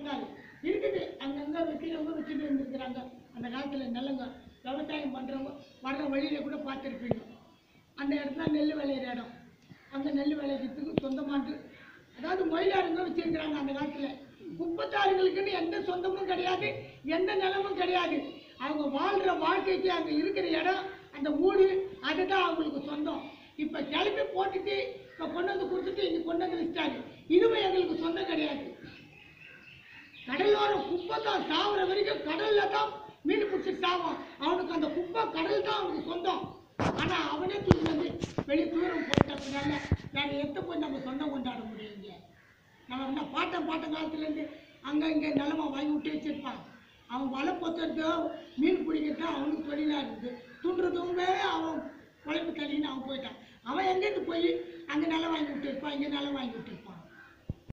இருந்தாரு இருக்குது அங்கங்க வச்சுருவங்க வச்சுட்டு இருந்திருக்கிறாங்க அந்த காலத்துல நிலங்க விவசாயம் பண்றவங்க வர்ற வழியில கூட பார்த்துருப்பீங்க அந்த இடத்துல நெல் விளையிற இடம் அங்க நெல் விளையிறதுக்கு சொந்தமாட்டு அதாவது மொயிலாருங்க வச்சிருக்கிறாங்க அந்த காலத்துல முப்பத்தாறுகளுக்குன்னு எந்த சொந்தமும் கிடையாது எந்த நிலமும் கிடையாது அவங்க வாழ்ற வாழ்க்கைக்கு அங்க இருக்கிற இடம் அந்த ஊடு அதுதான் அவங்களுக்கு சொந்தம் இப்ப கிளப்பி போட்டுட்டு இப்ப கொண்டு வந்து கொடுத்துட்டு இங்க கொண்டு வந்து வச்சிட்டாரு இதுவும் எங்களுக்கு சொந்தம் கிடையாது கடலோர குப்பை தான் சாவுற வரைக்கும் கடல்ல தான் மீன் பிடிச்சிட்டு சாவான் அவனுக்கு அந்த குப்பை கடல் தான் அவனுக்கு சொந்தம் ஆனா அவனே தூக்கி வந்து வெளியே தூரம் போட்டதுனால வேற எத்த போய் நம்ம சொந்தம் கொண்டாட முடியுங்க நம்ம என்ன பாட்டம் பாட்டம் காலத்துலேருந்து அங்கே இங்கே நிலமா வாங்கி விட்டு வச்சிருப்பான் அவன் வலை பொத்துறதோ மீன் பிடிக்கிறது அவனுக்கு தொழிலாக இருக்குது துண்டுறதுமே அவன் உழைப்பு தள்ளின்னு அவன் போயிட்டான் அவன் எங்கேருந்து போய் அங்கே நிலம் வாங்கி விட்டு இருப்பான் இங்கே நிலம் வாங்கி விட்டு இருப்பான்